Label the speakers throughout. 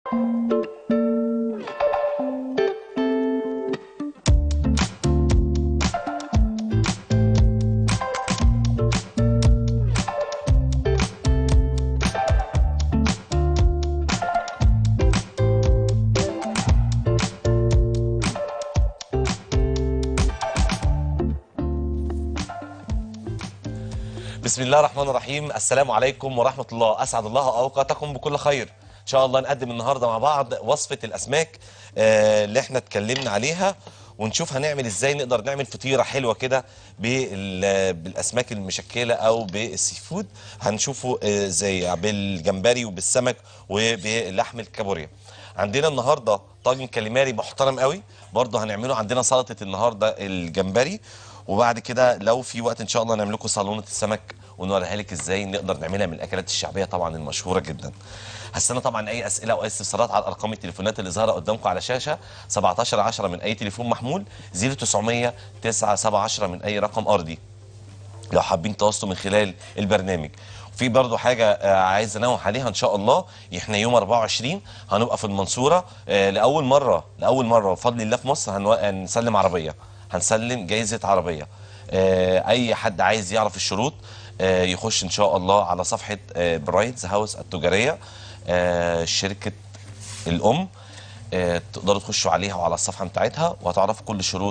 Speaker 1: بسم الله الرحمن الرحيم السلام عليكم ورحمة الله أسعد الله أوقاتكم بكل خير إن شاء الله نقدم النهاردة مع بعض وصفة الأسماك آه، اللي احنا اتكلمنا عليها ونشوف هنعمل ازاي نقدر نعمل فطيرة حلوة كده بال- بالأسماك المشكلة أو بالسي فود هنشوفه آه، ازاي بالجمبري وبالسمك وبلحم الكابوريا عندنا النهارده طاجن كاليماري محترم قوي برضه هنعمله عندنا سلطة النهارده الجمبري وبعد كده لو في وقت ان شاء الله نعمل لكم صالونه السمك ونوريها لك ازاي نقدر نعملها من الاكلات الشعبيه طبعا المشهوره جدا هستنى طبعا اي اسئله او اي استفسارات على ارقام التليفونات اللي ظاهره قدامكم على شاشه 17 10 من اي تليفون محمول 0900 9 7 10 من اي رقم ارضي لو حابين تواصلوا من خلال البرنامج في برضو حاجة آه، عايز انوه عليها ان شاء الله احنا يوم 24 هنبقى في المنصورة آه، لأول مرة لأول مرة بفضل الله في مصر هنو- هنسلم عربية هنسلم جايزة عربية آه، اي حد عايز يعرف الشروط آه، يخش ان شاء الله على صفحة آه، برايتز هاوس التجارية آه، شركة الام آه، تقدروا تخشوا عليها وعلى الصفحه بتاعتها وهتعرفوا كل الشروط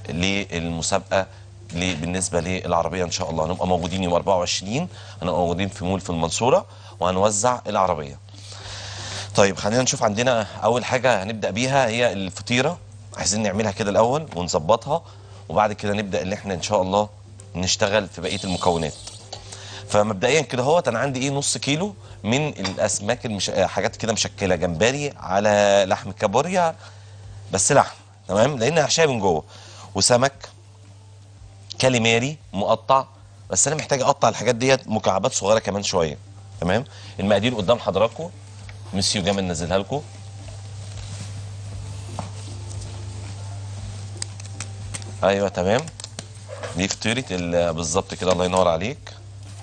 Speaker 1: للمسابقه ل- بالنسبه للعربيه ان شاء الله هنبقى موجودين يوم 24 هنبقى موجودين في مول في المنصوره وهنوزع العربيه طيب خلينا نشوف عندنا اول حاجه هنبدا بيها هي الفطيره عايزين نعملها كده الاول ونظبطها وبعد كده نبدا اللي احنا ان شاء الله نشتغل في بقيه المكونات فمبدئيا كده هوت انا عندي ايه نص كيلو من الاسماك المش... آه، حاجات كده مشكله جمبري على لحم كابوريا بس لحم تمام لان هحشيها من جوه وسمك كاليماري مقطع بس انا محتاج اقطع الحاجات ديت مكعبات صغيره كمان شويه تمام المقادير قدام حضراتكم مسيو جمال نزلها لكم ايوه تمام دي فطيره ال- بالظبط كده الله ينور عليك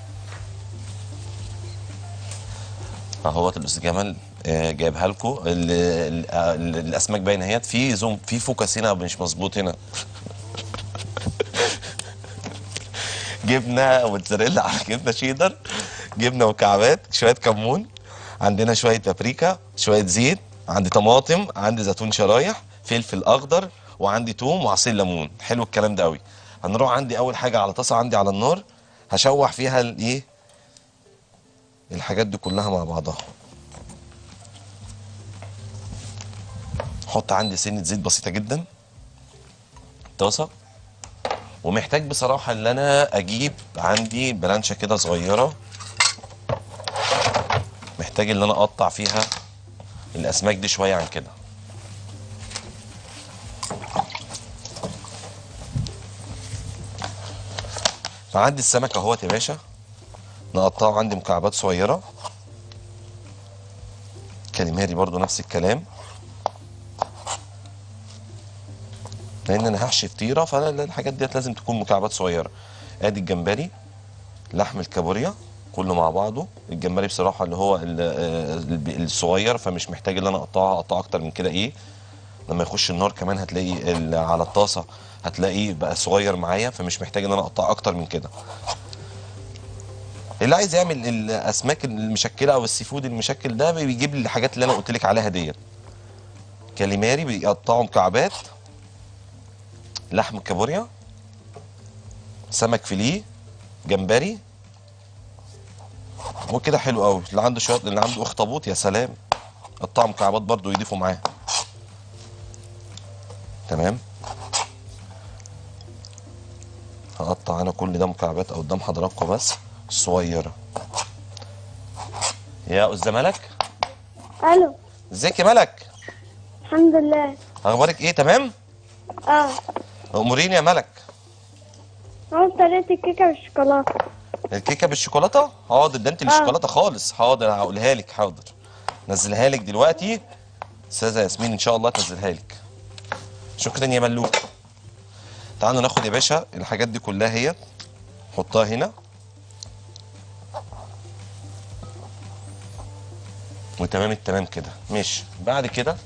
Speaker 1: اهوت الاستاذ جمال آه، جايبها لكم ال- ال- آه، ال- الاسماك باينه اهيت في زوم في فوكس هنا مش مظبوط هنا جبنه موتزاريلا على جبنه شيدر جبنه مكعبات شويه كمون عندنا شويه بابريكا شويه زيت عندي طماطم عندي زيتون شرايح فلفل اخضر وعندي توم وعصير ليمون حلو الكلام ده قوي هنروح عندي اول حاجه على طاسه عندي على النار هشوح فيها الايه الحاجات دي كلها مع بعضها احط عندي سنه زيت بسيطه جدا طاسه ومحتاج بصراحه ان انا اجيب عندي بلانشه كده صغيره محتاج ان انا اقطع فيها الاسماك دي شويه عن كده فعندي السمك اهوت يا باشا نقطعه عندي مكعبات صغيره كاليماري برضو نفس الكلام لان انا هحشي فطيره فالحاجات ديت لازم تكون مكعبات صغيره ادي الجمبري لحم الكابوريا كله مع بعضه الجمبري بصراحه اللي هو ال- ال- الصغير فمش محتاج ان انا اقطعه اقطعه اكتر من كده ايه لما يخش النار كمان هتلاقي ال- على الطاسه هتلاقيه بقى صغير معايا فمش محتاج ان انا اقطعه اكتر من كده اللي عايز يعمل الاسماك المشكله او السي فود المشكل ده بيجيب لي الحاجات اللي انا قلت لك عليها ديت كاليماري بيقطعوا مكعبات لحم كابوريا سمك فيليه جمبري وكده حلو قوي اللي عنده شويه اللي عنده اخطبوط يا سلام قطع مكعبات برضو يضيفوا معاه تمام هقطع انا كل ده مكعبات قدام حضراتكم بس صغيره يا استاذ ملك
Speaker 2: الو
Speaker 1: ازيك يا ملك
Speaker 2: الحمد لله
Speaker 1: اخبارك ايه تمام
Speaker 2: اه
Speaker 1: اموريني يا ملك
Speaker 2: عاوز طريقة الكيكة بالشوكولاتة
Speaker 1: الكيكه بالشوكولاته حاضر ده انت الشوكولاته خالص حاضر هقولها لك حاضر نزلها لك دلوقتي استاذه ياسمين ان شاء الله تنزلها لك شكرا يا ملوك تعالوا ناخد يا باشا الحاجات دي كلها هي نحطها هنا وتمام التمام كده ماشي بعد كده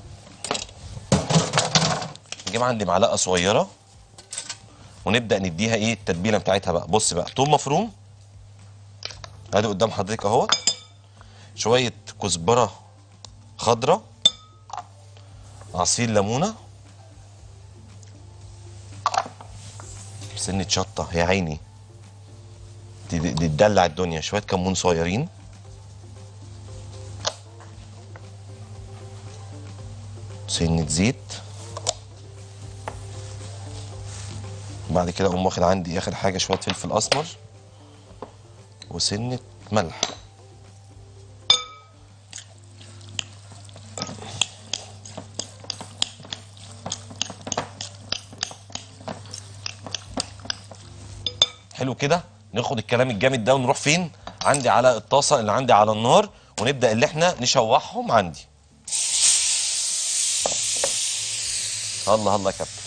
Speaker 1: نجيب عندي معلقه صغيره ونبدا نديها ايه التتبيله بتاعتها بقى بص بقى توم مفروم ادي قدام حضرتك اهو شويه كزبره خضراء عصير ليمونه سنه شطه يا عيني دي, دي, دي تدلع الدنيا شويه كمون صغيرين سنه زيت بعد كده اقوم واخد عندي اخر حاجه شويه فلفل اسمر وسنه ملح حلو كده ناخد الكلام الجامد ده ونروح فين عندي على الطاسه اللي عندي على النار ونبدا اللي احنا نشوحهم عندي الله الله يا كابتن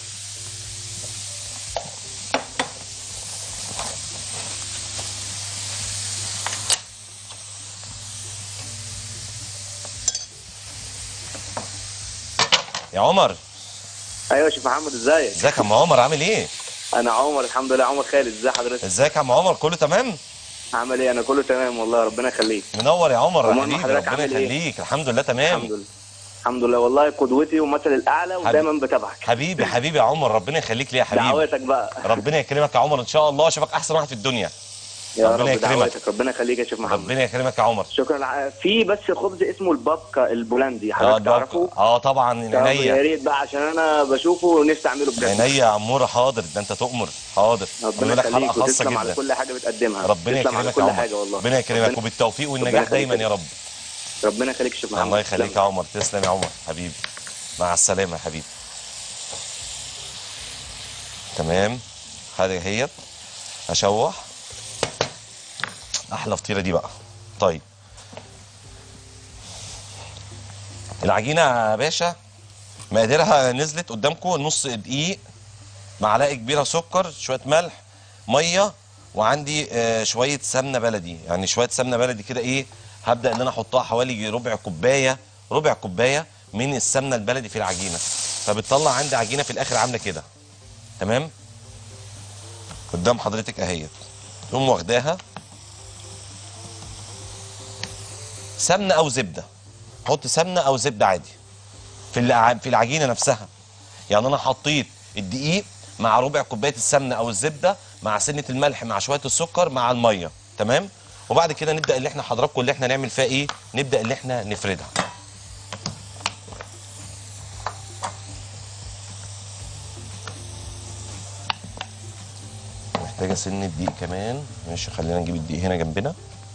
Speaker 1: يا عمر
Speaker 3: ايوه يا شيخ محمد ازيك
Speaker 1: ازيك يا عم عمر عامل ايه
Speaker 3: انا عمر الحمد لله عمر خالد ازي حضرتك
Speaker 1: ازيك يا عم عمر كله تمام
Speaker 3: عامل ايه انا كله تمام والله ربنا يخليك
Speaker 1: منور يا عمر يا
Speaker 3: أمال
Speaker 1: حبيبي
Speaker 3: حضرتك
Speaker 1: ربنا
Speaker 3: عامل إيه؟
Speaker 1: يخليك الحمد لله تمام
Speaker 3: الحمد لله الحمد لله والله قدوتي ومثل الاعلى ودايما بتابعك
Speaker 1: حبيبي حبيبي يا عمر ربنا يخليك لي يا حبيبي
Speaker 3: دعواتك بقى
Speaker 1: ربنا يكرمك يا عمر ان شاء الله اشوفك احسن واحد في الدنيا
Speaker 3: يا
Speaker 1: ربنا
Speaker 3: رب
Speaker 1: يكرمك.
Speaker 3: دعواتك ربنا يخليك يا شيخ محمد
Speaker 1: ربنا يكرمك يا عمر
Speaker 3: شكرا ع- في بس خبز اسمه البابكا البولندي
Speaker 1: اه
Speaker 3: حضرتك
Speaker 1: ده-
Speaker 3: تعرفه
Speaker 1: اه طبعا
Speaker 3: طب يا
Speaker 1: عينيا
Speaker 3: ريت بقى عشان انا بشوفه ونفسي اعمله بجد
Speaker 1: عينيا يا عموره حاضر ده انت تؤمر حاضر
Speaker 3: ربنا
Speaker 1: عامل لك حلقه
Speaker 3: يخليك
Speaker 1: خاصه
Speaker 3: وتسلم على
Speaker 1: جدا
Speaker 3: كل حاجه بتقدمها
Speaker 1: ربنا
Speaker 3: تسلم على
Speaker 1: يكرمك يا
Speaker 3: كل
Speaker 1: عمر
Speaker 3: حاجه والله
Speaker 1: ربنا يكرمك
Speaker 3: ربنا-
Speaker 1: وبالتوفيق والنجاح
Speaker 3: ربنا
Speaker 1: دايما
Speaker 3: يخليك.
Speaker 1: يا رب
Speaker 3: ربنا يخليك يا شيخ محمد
Speaker 1: الله يخليك
Speaker 3: تسلم.
Speaker 1: يا عمر تسلم يا عمر حبيبي مع السلامه يا حبيبي تمام هذه هي اشوح احلى فطيره دي بقى طيب العجينه يا باشا مقاديرها نزلت قدامكم نص دقيق معلقه كبيره سكر شويه ملح ميه وعندي آه، شويه سمنه بلدي يعني شويه سمنه بلدي كده ايه هبدا ان انا احطها حوالي ربع كوبايه ربع كوبايه من السمنه البلدي في العجينه فبتطلع عندي عجينه في الاخر عامله كده تمام قدام حضرتك اهيت تقوم واخداها سمنه او زبده حط سمنه او زبده عادي في الع- في العجينه نفسها يعني انا حطيت الدقيق مع ربع كوبايه السمنه او الزبده مع سنه الملح مع شويه السكر مع الميه تمام وبعد كده نبدا اللي احنا حضراتكم اللي احنا نعمل فيها ايه نبدا اللي احنا نفردها محتاجه سنه دقيق كمان ماشي خلينا نجيب الدقيق هنا جنبنا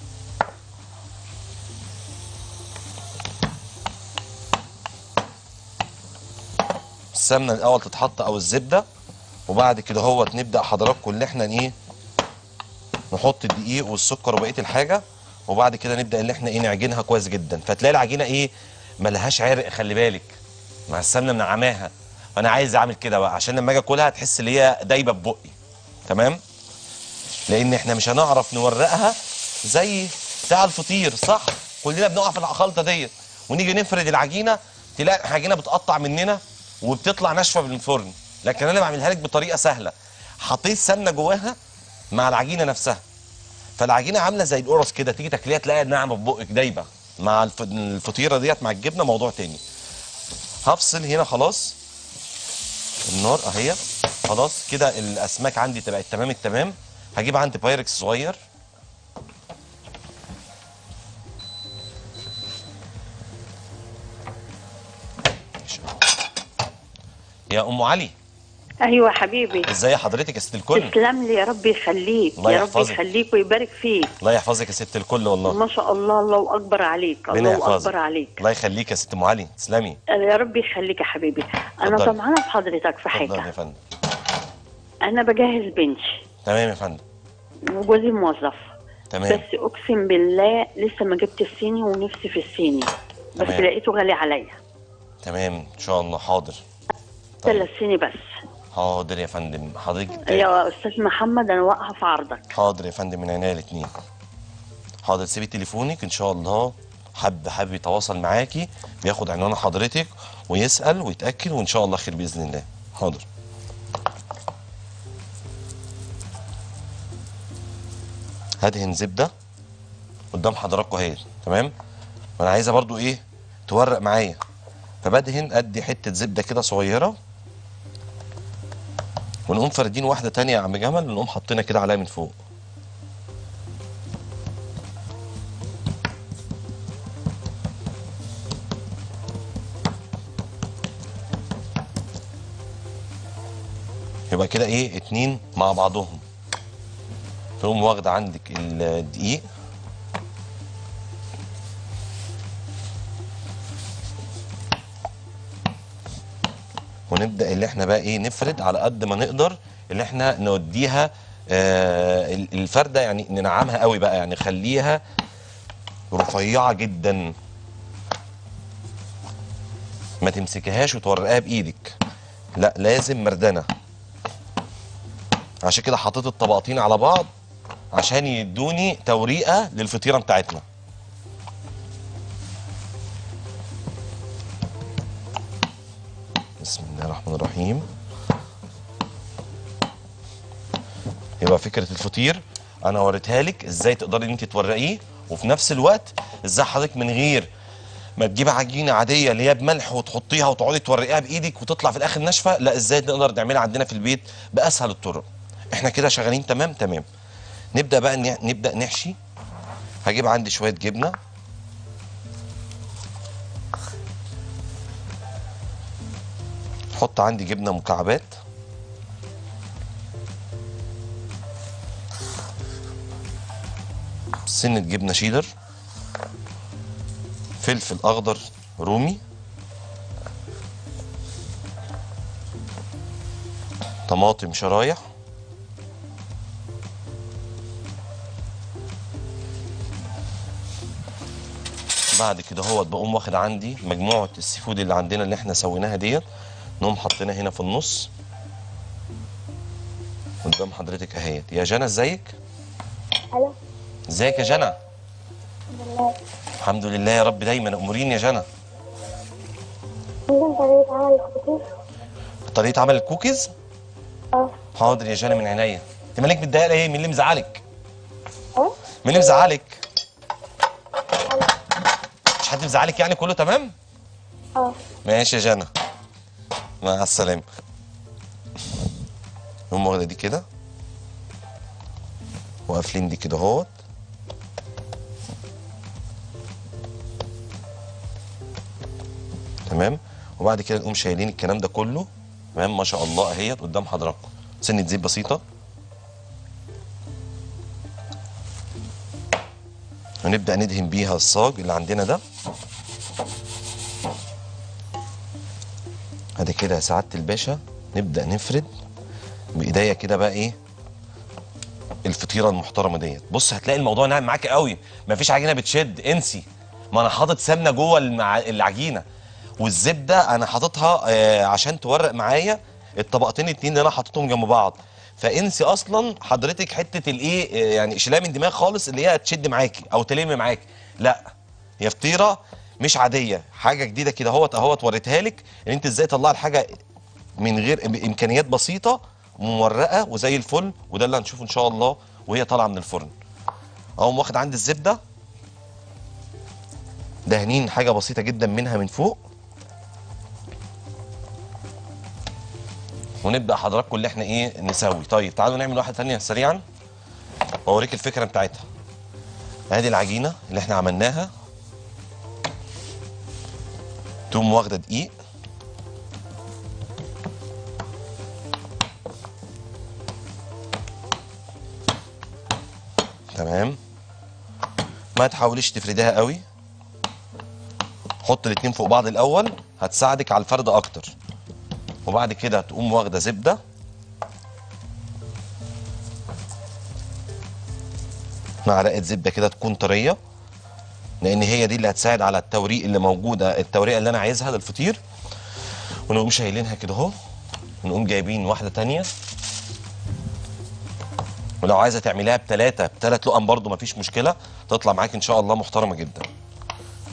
Speaker 1: السمنه الاول تتحط او الزبده وبعد كده هو نبدا حضراتكم اللي احنا ايه نحط الدقيق والسكر وبقيه الحاجه وبعد كده نبدا اللي احنا ايه نعجنها كويس جدا فتلاقي العجينه ايه ملهاش عرق خلي بالك مع السمنه منعماها فانا عايز اعمل كده بقى عشان لما اجي اكلها تحس ان هي دايبه في بقي تمام لان احنا مش هنعرف نورقها زي بتاع الفطير صح كلنا بنقع في الخلطه ديت ونيجي نفرد العجينه تلاقي العجينه بتقطع مننا وبتطلع ناشفه من الفرن لكن انا بعملها لك بطريقه سهله حطيت سمنه جواها مع العجينه نفسها فالعجينه عامله زي القرص كده تيجي تاكليها تلاقيها ناعمه في بقك دايبه مع الف- الفطيره ديت مع الجبنه موضوع تاني هفصل هنا خلاص النار اهي خلاص كده الاسماك عندي تبقى تمام التمام هجيب عندي بايركس صغير ماشي. يا ام علي
Speaker 4: ايوه حبيبي
Speaker 1: ازاي حضرتك يا ست الكل
Speaker 4: تسلم لي يا رب يخليك
Speaker 1: الله
Speaker 4: يا رب
Speaker 1: يحفظك.
Speaker 4: يخليك ويبارك فيك
Speaker 1: الله يحفظك يا ست الكل والله
Speaker 4: ما شاء الله الله اكبر عليك
Speaker 1: ربنا
Speaker 4: الله
Speaker 1: يحفظك
Speaker 4: اكبر عليك
Speaker 1: الله يخليك يا ست ام علي تسلمي
Speaker 4: يا رب يخليك يا حبيبي انا
Speaker 1: اتفضلي.
Speaker 4: طمعانه في حضرتك في
Speaker 1: اتفضل يا
Speaker 4: حاجه
Speaker 1: فندم
Speaker 4: انا بجهز بنتي
Speaker 1: تمام يا فندم
Speaker 4: وجوزي موظف
Speaker 1: تمام
Speaker 4: بس اقسم بالله لسه ما جبت الصيني ونفسي في الصيني بس
Speaker 1: تمام.
Speaker 4: لقيته غالي عليا
Speaker 1: تمام ان شاء الله حاضر طيب.
Speaker 4: ثلاث صيني بس
Speaker 1: حاضر يا فندم حضرتك
Speaker 4: يا استاذ محمد انا واقفه في عرضك
Speaker 1: حاضر يا فندم من عينيا الاثنين حاضر سيبي تليفونك ان شاء الله حد حابب يتواصل معاكي بياخد عنوان حضرتك ويسال ويتاكد وان شاء الله خير باذن الله حاضر هدهن زبده قدام حضراتكم اهي تمام وانا عايزه برضو ايه تورق معايا فبدهن ادي حته زبده كده صغيره ونقوم فاردين واحده تانية يا عم جمل ونقوم حاطينها كده عليها من فوق يبقى كده ايه اتنين مع بعضهم تقوم واخده عندك الدقيق ونبدا اللي احنا بقى ايه نفرد على قد ما نقدر اللي احنا نوديها آه ال- الفرده يعني ننعمها قوي بقى يعني خليها رفيعه جدا ما تمسكهاش وتورقها بايدك لا لازم مردنه عشان كده حطيت الطبقتين على بعض عشان يدوني توريقه للفطيره بتاعتنا بسم الله الرحمن الرحيم يبقى فكره الفطير انا وريتها لك ازاي تقدري ان انت تورقيه وفي نفس الوقت ازاي حضرتك من غير ما تجيبي عجينه عاديه اللي هي بملح وتحطيها وتقعدي تورقيها بايدك وتطلع في الاخر ناشفه لا ازاي نقدر نعملها عندنا في البيت باسهل الطرق احنا كده شغالين تمام تمام نبدا بقى ن- نبدا نحشي هجيب عندي شويه جبنه حط عندي جبنه مكعبات سنه جبنه شيدر فلفل اخضر رومي طماطم شرايح بعد كده هو بقوم واخد عندي مجموعه السي فود اللي عندنا اللي احنا سويناها ديت نقوم حاطينها هنا في النص قدام حضرتك اهيت يا جنى ازيك
Speaker 2: الو
Speaker 1: ازيك يا جنى
Speaker 2: بالله
Speaker 1: الحمد لله يا رب دايما امورين يا جنى
Speaker 2: ممكن طريقة عمل الخطوط
Speaker 1: طريقه عمل الكوكيز
Speaker 2: اه
Speaker 1: حاضر يا جنى من عينيا انت مالك متضايقه ليه مين اللي مزعلك
Speaker 2: اه
Speaker 1: مين اللي مزعلك مش حد مزعلك يعني كله تمام
Speaker 2: اه
Speaker 1: ماشي يا جنى مع السلامه نقوم واخده دي كده وقافلين دي كده اهوت تمام وبعد كده نقوم شايلين الكلام ده كله تمام ما شاء الله اهيت قدام حضراتكم سنه زيت بسيطه ونبدا ندهن بيها الصاج اللي عندنا ده ادي كده يا سعاده الباشا نبدا نفرد بايديا كده بقى ايه الفطيره المحترمه ديت بص هتلاقي الموضوع ناعم معاك قوي مفيش عجينه بتشد انسي ما انا حاطط سمنه جوه المع... العجينه والزبده انا حاططها آه عشان تورق معايا الطبقتين الاتنين اللي انا حاططهم جنب بعض فانسي اصلا حضرتك حته الايه آه، يعني شيلها من دماغ خالص اللي هي تشد معاكي او تلم معاكي لا هي فطيره مش عاديه حاجه جديده كده اهوت اهوت وريتها لك ان انت ازاي تطلعي الحاجه من غير امكانيات بسيطه مورقه وزي الفل وده اللي هنشوفه ان شاء الله وهي طالعه من الفرن اقوم واخد عندي الزبده دهنين حاجه بسيطه جدا منها من فوق ونبدا حضراتكم اللي احنا ايه نسوي طيب تعالوا نعمل واحده ثانيه سريعا واوريك الفكره بتاعتها ادي العجينه اللي احنا عملناها تقوم واخده دقيق تمام ما تحاوليش تفرديها قوي حط الاتنين فوق بعض الاول هتساعدك على الفرد اكتر وبعد كده تقوم واخده زبده معلقه زبده كده تكون طريه لان هي دي اللي هتساعد على التوريق اللي موجوده التوريقه اللي انا عايزها للفطير ونقوم شايلينها كده اهو ونقوم جايبين واحده تانية ولو عايزه تعمليها بثلاثه بثلاث لقم برضو مفيش مشكله تطلع معاك ان شاء الله محترمه جدا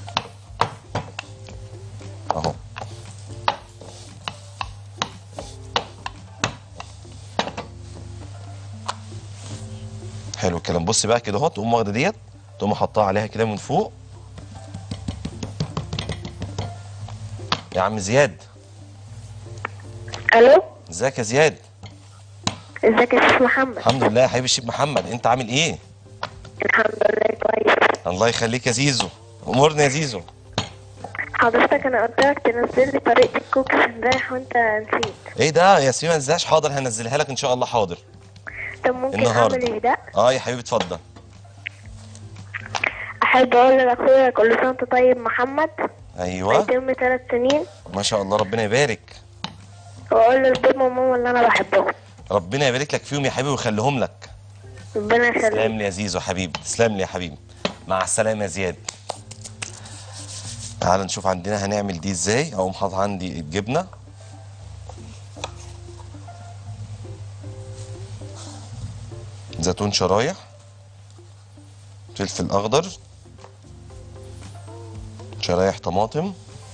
Speaker 1: حلو الكلام بص بقى كده اهو تقوم واخده ديت تقوم حطها عليها كده من فوق يا عم زياد
Speaker 2: الو
Speaker 1: ازيك يا زياد
Speaker 2: ازيك يا شيخ محمد
Speaker 1: الحمد لله يا حبيبي الشيخ محمد انت عامل ايه
Speaker 2: الحمد لله كويس
Speaker 1: الله يخليك يا زيزو امورنا يا زيزو
Speaker 2: حضرتك انا قلت لك تنزل لي طريقه الكوكيز امبارح وانت نسيت
Speaker 1: ايه ده يا ياسمين ما تنساش حاضر هنزلها لك ان شاء الله حاضر
Speaker 2: طب ممكن
Speaker 1: النهاردة.
Speaker 2: اعمل اهداء
Speaker 1: اه يا حبيبي اتفضل
Speaker 2: احب اقول لاخويا كل سنه وانت طيب محمد
Speaker 1: ايوه
Speaker 2: هيتم ثلاث سنين
Speaker 1: ما شاء الله ربنا يبارك
Speaker 2: واقول لبابا وماما اللي انا بحبهم
Speaker 1: ربنا يبارك لك فيهم يا حبيبي ويخليهم لك
Speaker 2: ربنا يخليك
Speaker 1: تسلم لي يا زيزو حبيبي تسلم لي يا حبيبي مع السلامه يا زياد تعال نشوف عندنا هنعمل دي ازاي اقوم حاطط عندي الجبنه زيتون شرايح فلفل اخضر شرايح طماطم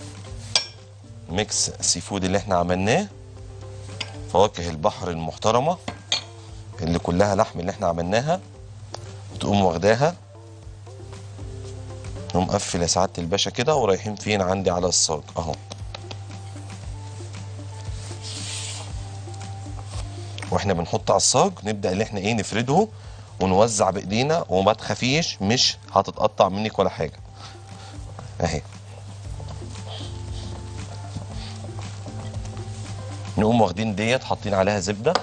Speaker 1: ميكس سي فود اللي احنا عملناه فواكه البحر المحترمه اللي كلها لحم اللي احنا عملناها وتقوم واخداها نقوم مقفل يا سعاده الباشا كده ورايحين فين عندي على الصاج اهو واحنا بنحط على الصاج نبدا اللي احنا ايه نفرده ونوزع بايدينا وما تخافيش مش هتتقطع منك ولا حاجه اهي نقوم واخدين ديت حاطين عليها زبده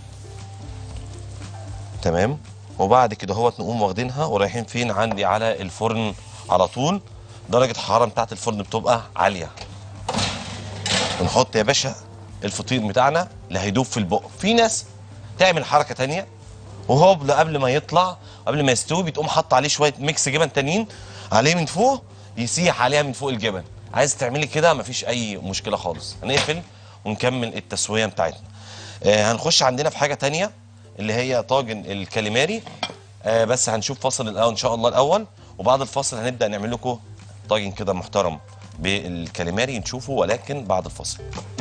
Speaker 1: تمام وبعد كده هوت نقوم واخدينها ورايحين فين عندي على الفرن على طول درجة الحرارة بتاعت الفرن بتبقى عالية بنحط يا باشا الفطير بتاعنا اللي هيدوب في البق في ناس تعمل حركة تانية وهو قبل- قبل ما يطلع قبل ما يستوي بتقوم حاطط عليه شوية ميكس جبن تانيين عليه من فوق يسيح عليها من فوق الجبن عايز تعملي كده مفيش أي مشكلة خالص هنقفل ونكمل التسوية بتاعتنا آه هنخش عندنا في حاجة تانية اللي هي طاجن الكاليماري آه بس هنشوف فاصل الاول ان شاء الله الاول وبعد الفاصل هنبدا نعمل لكم طاجن كده محترم بالكاليماري نشوفه ولكن بعد الفاصل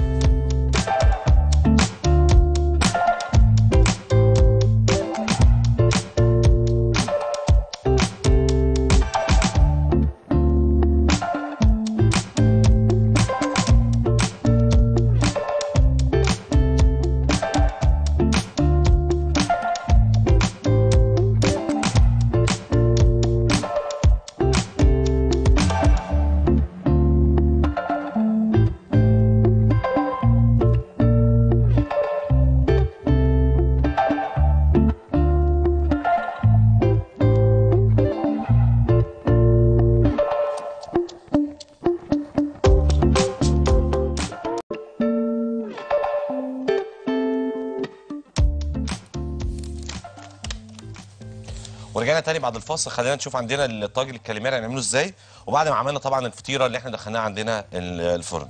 Speaker 1: ورجعنا تاني بعد الفاصل خلينا نشوف عندنا الطاجن الكاليماري هنعمله ازاي وبعد ما عملنا طبعا الفطيره اللي احنا دخلناها عندنا ال- الفرن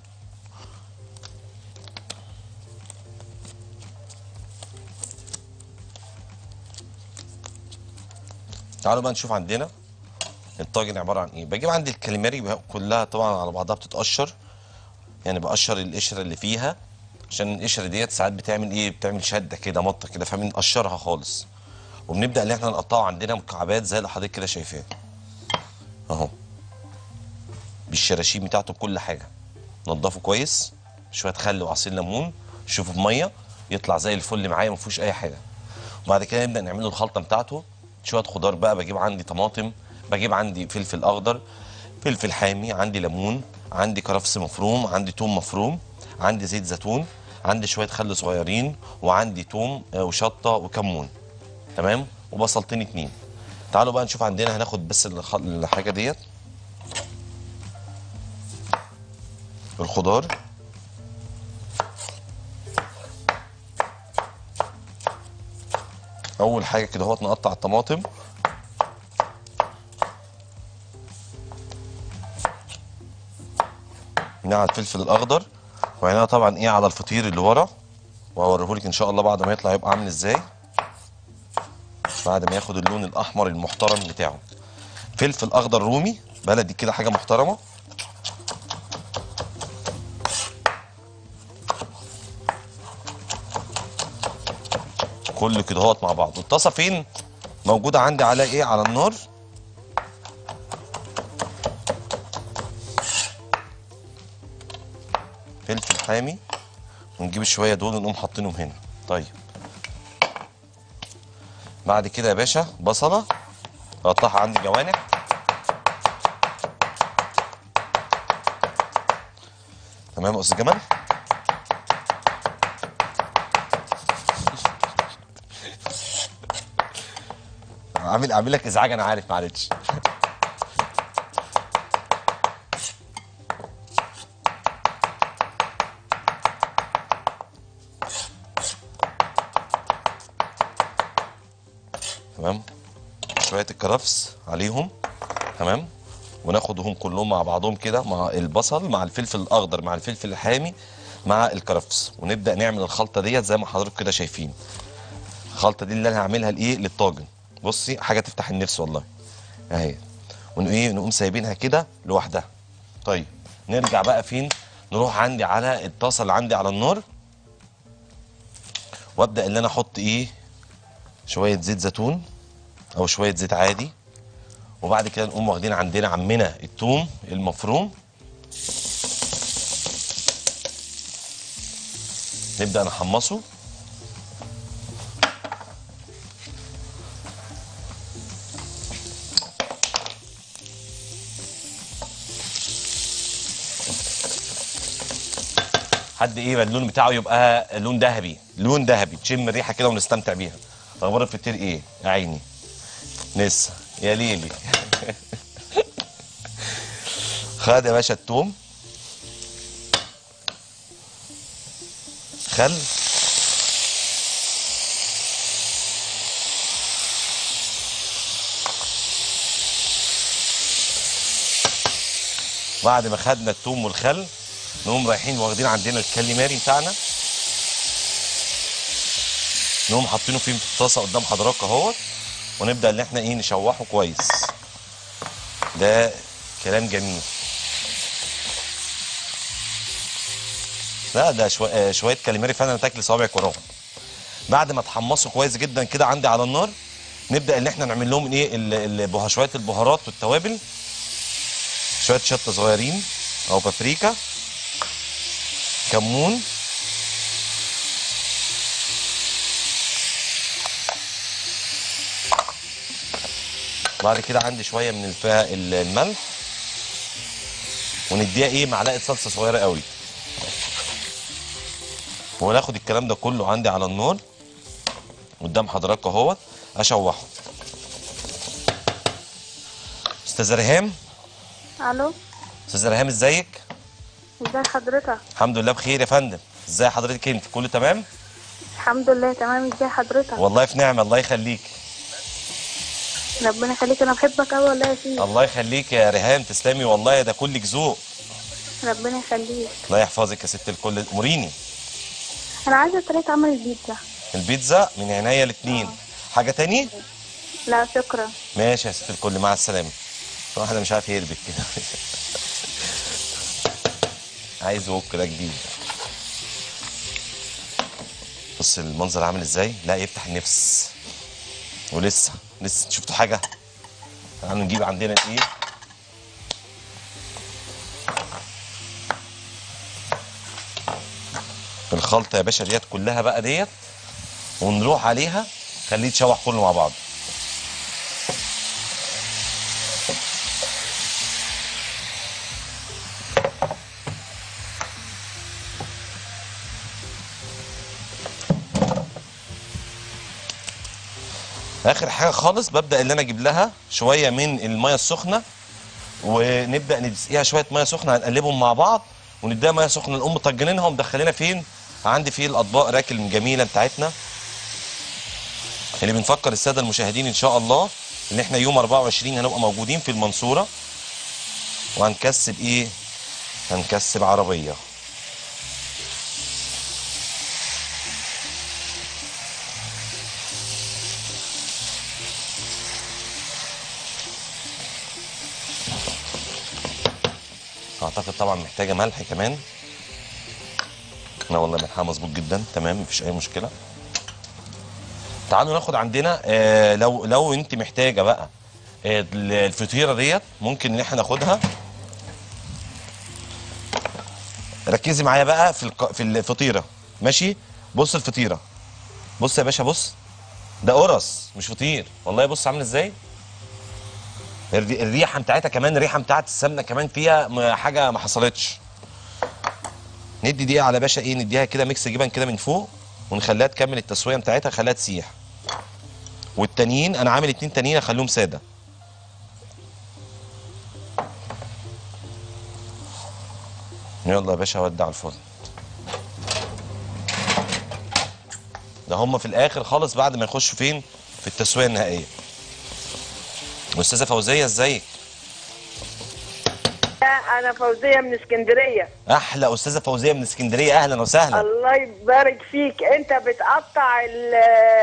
Speaker 1: تعالوا بقى نشوف عندنا الطاجن عباره عن ايه بجيب عندي الكاليماري بقى كلها طبعا على بعضها بتتقشر يعني بقشر القشره اللي فيها عشان القشره ديت ساعات بتعمل ايه بتعمل شده كده مطه كده فبنقشرها خالص وبنبدا ان احنا نقطعه عندنا مكعبات زي اللي حضرتك كده شايفاه اهو بالشراشيب بتاعته بكل حاجه نضفه كويس شويه خل وعصير ليمون شوفه بميه يطلع زي الفل معايا ما فيهوش اي حاجه وبعد كده نبدا نعمل له الخلطه بتاعته شويه خضار بقى بجيب عندي طماطم بجيب عندي فلفل اخضر فلفل حامي عندي ليمون عندي كرفس مفروم عندي توم مفروم عندي زيت زيتون عندي شويه خل صغيرين وعندي توم آه، وشطه وكمون تمام وبصلتين اتنين تعالوا بقى نشوف عندنا هناخد بس الخ- الحاجه ديت الخضار اول حاجه كده اهوت نقطع الطماطم هنا على الفلفل الاخضر وهنا طبعا ايه على الفطير اللي ورا وهوريهولك ان شاء الله بعد ما يطلع يبقى عامل ازاي بعد ما ياخد اللون الاحمر المحترم بتاعه فلفل اخضر رومي بلدي كده حاجه محترمه كله كده اهوت مع بعض والطاسه فين موجوده عندي على ايه على النار فلفل حامي ونجيب الشويه دول ونقوم حاطينهم هنا طيب بعد كده يا باشا بصله اقطعها عندي جوانح تمام يا استاذ جمال عامل عامل لك ازعاج انا عارف معلش تمام شويه الكرفس عليهم تمام وناخدهم كلهم مع بعضهم كده مع البصل مع الفلفل الاخضر مع الفلفل الحامي مع الكرفس ونبدا نعمل الخلطه ديت زي ما حضراتكم كده شايفين الخلطه دي اللي انا هعملها لايه للطاجن بصي حاجه تفتح النفس والله اهي ون ايه نقوم سايبينها كده لوحدها طيب نرجع بقى فين نروح عندي على الطاسه اللي عندي على النار وابدا ان انا احط ايه شويه زيت زيتون او شويه زيت عادي وبعد كده نقوم واخدين عندنا عمنا التوم المفروم نبدا نحمصه حد ايه اللون بتاعه يبقى لون ذهبي لون ذهبي تشم الريحه كده ونستمتع بيها اخبار الفطير ايه يا عيني لسه يا ليلي خد يا باشا التوم خل بعد ما خدنا التوم والخل نقوم رايحين واخدين عندنا الكاليماري بتاعنا نقوم حاطينه فيه في الطاسه قدام حضرتك اهوت ونبدا ان احنا ايه نشوحه كويس ده كلام جميل لا ده شو... آه، شويه كاليماري فعلا تاكل صوابعك وراهم بعد ما تحمصوا كويس جدا كده عندي على النار نبدا ان احنا نعمل لهم ايه ال- البه- شويه البهارات والتوابل شويه شطه صغيرين او بابريكا كمون بعد كده عندي شويه من الف... ال- الملح ونديها ايه معلقه صلصه صغيره قوي وناخد الكلام ده كله عندي على النار قدام حضراتكم اهوت اشوحه استاذه ريهام
Speaker 2: الو
Speaker 1: استاذه ريهام ازيك
Speaker 2: ازي حضرتك
Speaker 1: الحمد لله بخير يا فندم ازاي حضرتك انت كله تمام
Speaker 2: الحمد لله تمام ازي حضرتك
Speaker 1: والله في نعمه الله يخليك
Speaker 2: ربنا يخليك انا بحبك قوي والله يا سيدي
Speaker 1: الله يخليك يا ريهام تسلمي والله ده كلك ذوق
Speaker 2: ربنا يخليك
Speaker 1: الله يحفظك يا ست الكل اموريني
Speaker 2: انا عايزه طريقه عمل البيتزا
Speaker 1: البيتزا من عينيا الاثنين حاجه تاني
Speaker 2: لا شكرا
Speaker 1: ماشي يا ست الكل مع السلامه واحده مش عارف يربك كده عايز وok كده جديد بص المنظر عامل ازاي لا يفتح النفس ولسه لسه شفتوا حاجه تعالوا نجيب عندنا ايه الخلطه يا باشا ديت كلها بقى ديت ونروح عليها خليه يتشوح كله مع بعض اخر حاجه خالص ببدا ان انا اجيب لها شويه من الميه السخنه ونبدا نسقيها شويه ميه سخنه هنقلبهم مع بعض ونديها ميه سخنه نقوم مطجنينها ومدخلينها فين عندي في الاطباق راكل الجميله بتاعتنا اللي بنفكر الساده المشاهدين ان شاء الله ان احنا يوم 24 هنبقى موجودين في المنصوره وهنكسب ايه هنكسب عربيه اعتقد طبعا محتاجه ملح كمان انا والله ملحها مظبوط جدا تمام مفيش اي مشكله تعالوا ناخد عندنا آه لو لو انت محتاجه بقى آه الفطيره ديت ممكن ان احنا ناخدها ركزي معايا بقى في الق... في الفطيره ماشي بص الفطيره بص يا باشا بص ده قرص مش فطير والله بص عامل ازاي الري- الريحه بتاعتها كمان الريحه بتاعت السمنه كمان فيها م- حاجه ما حصلتش ندي دقيقه على باشا ايه نديها كده ميكس جبن كده من فوق ونخليها تكمل التسويه بتاعتها خليها تسيح والتانيين انا عامل اتنين تانيين اخليهم ساده يلا يا باشا ودي على الفرن ده هم في الاخر خالص بعد ما يخشوا فين في التسويه النهائيه استاذه فوزيه ازيك
Speaker 5: انا فوزيه من اسكندريه
Speaker 1: احلى استاذه فوزيه من اسكندريه اهلا وسهلا
Speaker 5: الله يبارك فيك انت بتقطع ال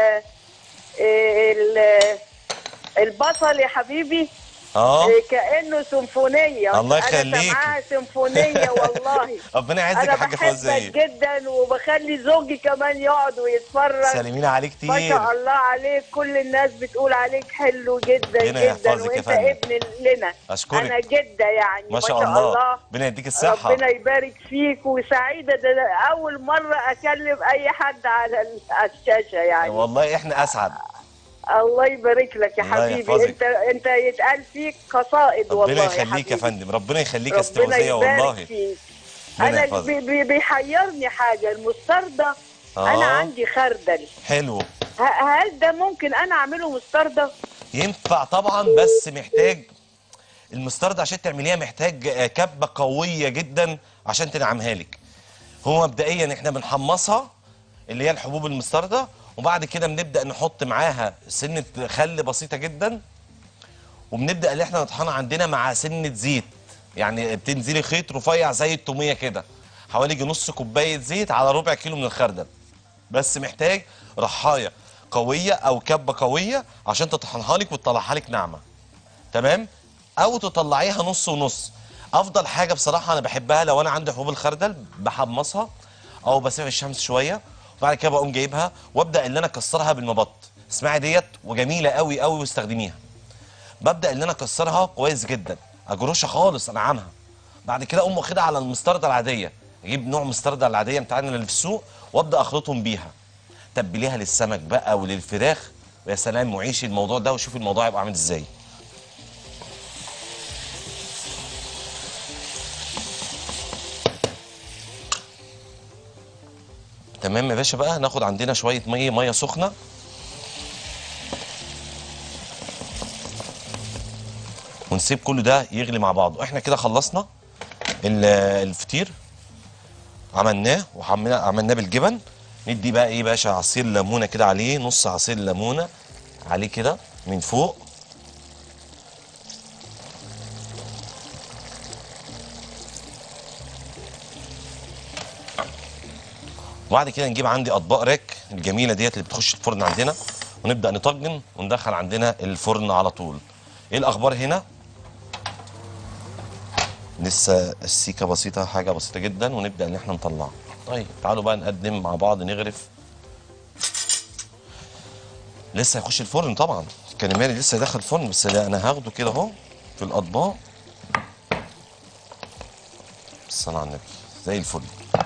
Speaker 5: ال البصل يا حبيبي
Speaker 1: اه
Speaker 5: كانه سيمفونيه
Speaker 1: الله
Speaker 5: انا
Speaker 1: يخليك.
Speaker 5: سامعاها سيمفونيه والله
Speaker 1: ربنا يعزك
Speaker 5: انا
Speaker 1: يا حاجه
Speaker 5: بحبك
Speaker 1: فوزيه
Speaker 5: جدا وبخلي زوجي كمان يقعد ويتفرج
Speaker 1: سلمينا عليه
Speaker 5: ما
Speaker 1: كتير
Speaker 5: شاء الله عليك كل الناس بتقول عليك حلو جدا
Speaker 1: ربنا
Speaker 5: جدا
Speaker 1: يحفظك يا
Speaker 5: وانت
Speaker 1: فندم.
Speaker 5: ابن لنا
Speaker 1: أشكرك.
Speaker 5: انا جده يعني
Speaker 1: ما شاء الله ربنا يديك الصحه
Speaker 5: ربنا يبارك فيك وسعيدة ده أنا أول مرة أكلم أي حد على ال- على الشاشة يعني
Speaker 1: والله احنا اسعد
Speaker 5: الله يبارك لك يا
Speaker 1: الله
Speaker 5: حبيبي
Speaker 1: يحفظك.
Speaker 5: أنت أنت يتقال فيك قصائد والله
Speaker 1: ربنا
Speaker 5: يا
Speaker 1: يخليك يا
Speaker 5: حبيبي.
Speaker 1: فندم ربنا يخليك يا ست
Speaker 5: ربنا
Speaker 1: فوزيه
Speaker 5: يبارك
Speaker 1: والله
Speaker 5: فيك
Speaker 1: ربنا
Speaker 5: أنا
Speaker 1: يحفظك.
Speaker 5: بي بي بيحيرني حاجة المستردة
Speaker 1: آه.
Speaker 5: أنا عندي خردل
Speaker 1: حلو
Speaker 5: ه- هل ده ممكن أنا أعمله مستردة؟
Speaker 1: ينفع طبعا بس محتاج المسترد عشان تعمليها محتاج آه، كبه قويه جدا عشان تنعمها لك هو مبدئيا احنا بنحمصها اللي هي الحبوب المستردة وبعد كده بنبدا نحط معاها سنه خل بسيطه جدا وبنبدا اللي احنا نطحنها عندنا مع سنه زيت يعني بتنزلي خيط رفيع زي التوميه كده حوالي يجي نص كوبايه زيت على ربع كيلو من الخردل بس محتاج رحايه قويه او كبه قويه عشان تطحنها لك وتطلعها لك ناعمه تمام او تطلعيها نص ونص افضل حاجه بصراحه انا بحبها لو انا عندي حبوب الخردل بحمصها او بسيبها في الشمس شويه وبعد كده بقوم جايبها وابدا ان انا اكسرها بالمبط اسمعي ديت وجميله قوي قوي واستخدميها ببدا ان انا اكسرها كويس جدا اجروشها خالص انعمها بعد كده اقوم واخدها على المستردة العاديه اجيب نوع مستردة العاديه بتاعنا اللي في السوق وابدا اخلطهم بيها تبليها للسمك بقى وللفراخ ويا سلام وعيشي الموضوع ده وشوفي الموضوع هيبقى عامل ازاي تمام يا باشا بقى ناخد عندنا شويه ميه ميه سخنه ونسيب كل ده يغلي مع بعضه احنا كده خلصنا ال- الفطير عملناه وعملنا عملناه بالجبن ندي بقى ايه باشا عصير ليمونه كده عليه نص عصير ليمونه عليه كده من فوق وبعد كده نجيب عندي اطباق راك الجميله ديت اللي بتخش الفرن عندنا ونبدا نطجن وندخل عندنا الفرن على طول ايه الاخبار هنا لسه السيكه بسيطه حاجه بسيطه جدا ونبدا ان احنا نطلعها طيب تعالوا بقى نقدم مع بعض نغرف لسه هيخش الفرن طبعا الكاليماري لسه هيدخل الفرن بس لا انا هاخده كده اهو في الاطباق الصلاة على النبي زي الفل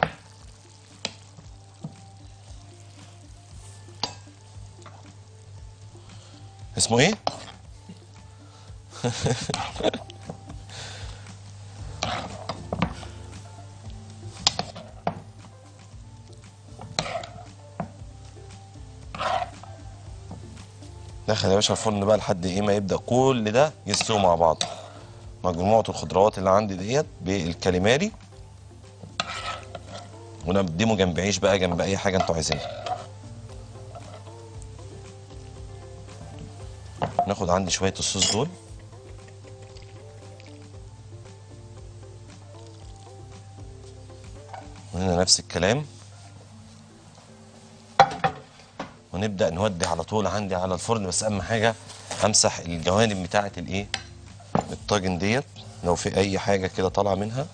Speaker 1: اسمه ايه؟ دخل يا باشا الفرن بقى لحد ايه ما يبدا كل ده يستوي مع بعض مجموعه الخضروات اللي عندي ديت بالكاليماري ونقدمه جنب عيش بقى جنب اي حاجه انتوا عايزينها ناخد عندي شويه الصوص دول وهنا نفس الكلام ونبدا نودي على طول عندي على الفرن بس اهم حاجه امسح الجوانب بتاعه الايه الطاجن ديت لو في اي حاجه كده طالعه منها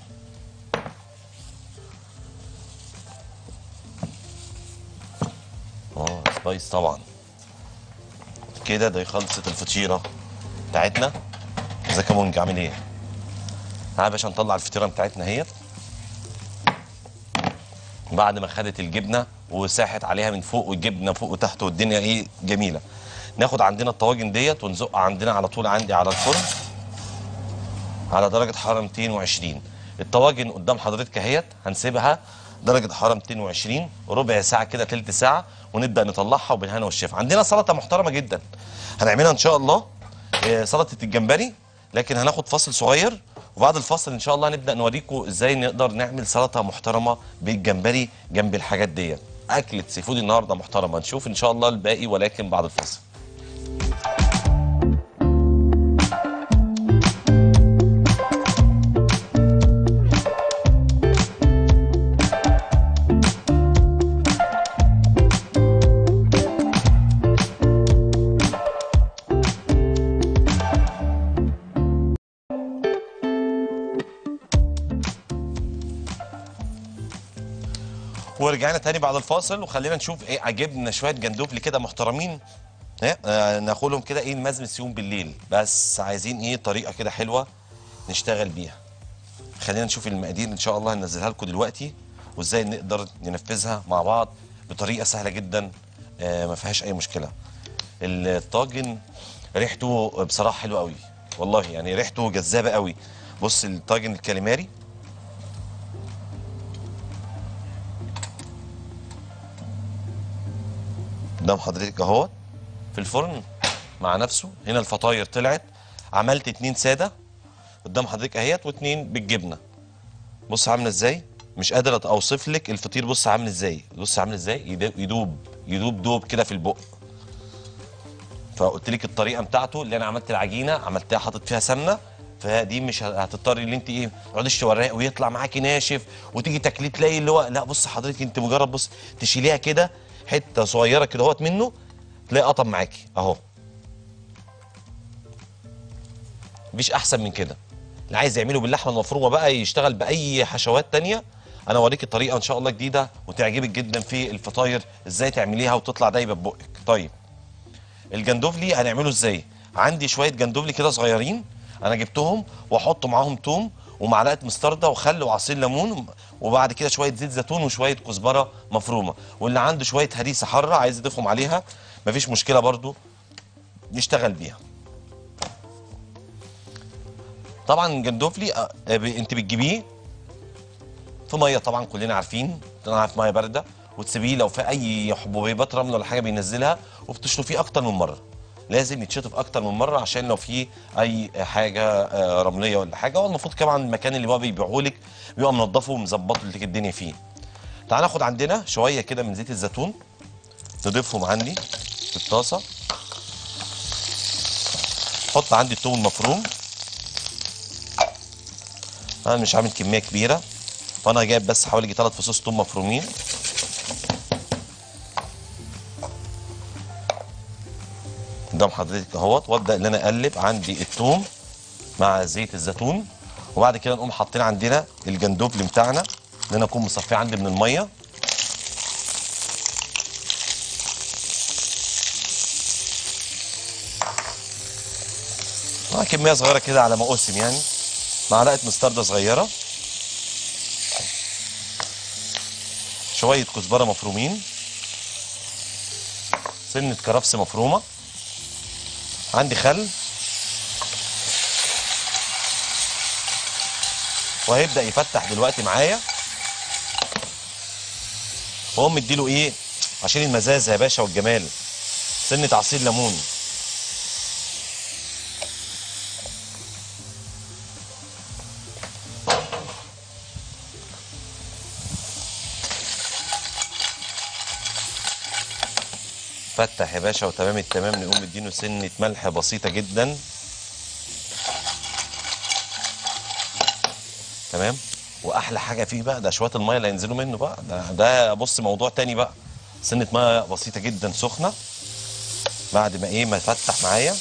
Speaker 1: اه سبايس طبعا كده دي خلصت الفطيره بتاعتنا ازيك يا مونج عامل ايه تعالى يا باشا نطلع الفطيره بتاعتنا اهيت بعد ما خدت الجبنه وساحت عليها من فوق والجبنه فوق وتحت والدنيا ايه جميله ناخد عندنا الطواجن ديت ونزق عندنا على طول عندي على الفرن على درجه حراره 220 الطواجن قدام حضرتك اهيت هنسيبها درجه حراره 220 ربع ساعه كده تلت ساعه ونبدا نطلعها وبالهنا والشفا عندنا سلطه محترمه جدا هنعملها ان شاء الله آه، سلطه الجمبري لكن هناخد فاصل صغير وبعد الفاصل ان شاء الله هنبدا نوريكم ازاي نقدر نعمل سلطه محترمه بالجمبري جنب الحاجات ديت اكله سي فود النهارده محترمه نشوف ان شاء الله الباقي ولكن بعد الفاصل ورجعنا تاني بعد الفاصل وخلينا نشوف ايه عجبنا شويه جندوفلي كده محترمين ايه آه ناخدهم كده ايه نمزمز يوم بالليل بس عايزين ايه طريقه كده حلوه نشتغل بيها خلينا نشوف المقادير ان شاء الله هننزلها لكم دلوقتي وازاي نقدر ننفذها مع بعض بطريقه سهله جدا آه ما فيهاش اي مشكله الطاجن ريحته بصراحه حلوه قوي والله يعني ريحته جذابه قوي بص الطاجن الكاليماري قدام حضرتك اهوت في الفرن مع نفسه هنا الفطاير طلعت عملت اتنين ساده قدام حضرتك اهيت واتنين بالجبنه بص عامله ازاي مش قادر اوصف لك الفطير بص عامل ازاي بص عامل ازاي يدوب يدوب يدوب دوب كده في البق فقلت لك الطريقه بتاعته اللي انا عملت العجينه عملتها حاطط فيها سمنه فدي مش هتضطري ان انت ايه ما تقعديش تورقي ويطلع معاكي ناشف وتيجي تاكليه تلاقي اللي هو لا بص حضرتك انت مجرد بص تشيليها كده حته صغيره كده اهوت منه تلاقي قطم معاكي اهو مفيش احسن من كده اللي عايز يعمله باللحمه المفرومه بقى يشتغل باي حشوات تانية انا اوريك الطريقه ان شاء الله جديده وتعجبك جدا في الفطاير ازاي تعمليها وتطلع دايبه ببقك طيب الجندوفلي هنعمله ازاي عندي شويه جندوفلي كده صغيرين انا جبتهم واحط معاهم توم ومعلقه مستردة وخل وعصير ليمون وبعد كده شويه زيت زيتون وشويه كزبره مفرومه واللي عنده شويه هريسه حاره عايز يضيفهم عليها مفيش مشكله برضو نشتغل بيها طبعا جندوفلي آه، آه، ب- انت بتجيبيه في ميه طبعا كلنا عارفين طبعا في ميه بارده وتسيبيه لو في اي حبوبات رمل ولا حاجه بينزلها وبتشطفيه اكتر من مره لازم يتشطف اكتر من مره عشان لو في اي حاجه آه، رمليه ولا حاجه هو المفروض طبعا المكان اللي هو بيبيعه لك بيبقى منضفه ومظبط لك الدنيا فيه تعال ناخد عندنا شويه كده من زيت الزيتون نضيفهم عندي في الطاسه حط عندي الثوم المفروم انا مش عامل كميه كبيره فانا جايب بس حوالي ثلاث فصوص ثوم مفرومين قدام حضرتك اهوت وابدا ان انا اقلب عندي الثوم مع زيت الزيتون وبعد كده نقوم حاطين عندنا الجندوفلي بتاعنا اللي انا اكون مصفيه عندي من الميه مع كميه صغيره كده على ما اقسم يعني معلقه مستردة صغيره شويه كزبره مفرومين سنه كرفس مفرومه عندي خل وهيبدا يفتح دلوقتي معايا واقوم مديله ايه عشان المزازه يا باشا والجمال سنه عصير ليمون فتح يا باشا وتمام التمام نقوم مدينه سنه ملح بسيطه جدا تمام واحلى حاجه فيه بقى ده شويه الميه اللي هينزلوا منه بقى ده ده بص موضوع تاني بقى سنه ميه بسيطه جدا سخنه بعد ما ايه ما يفتح معايا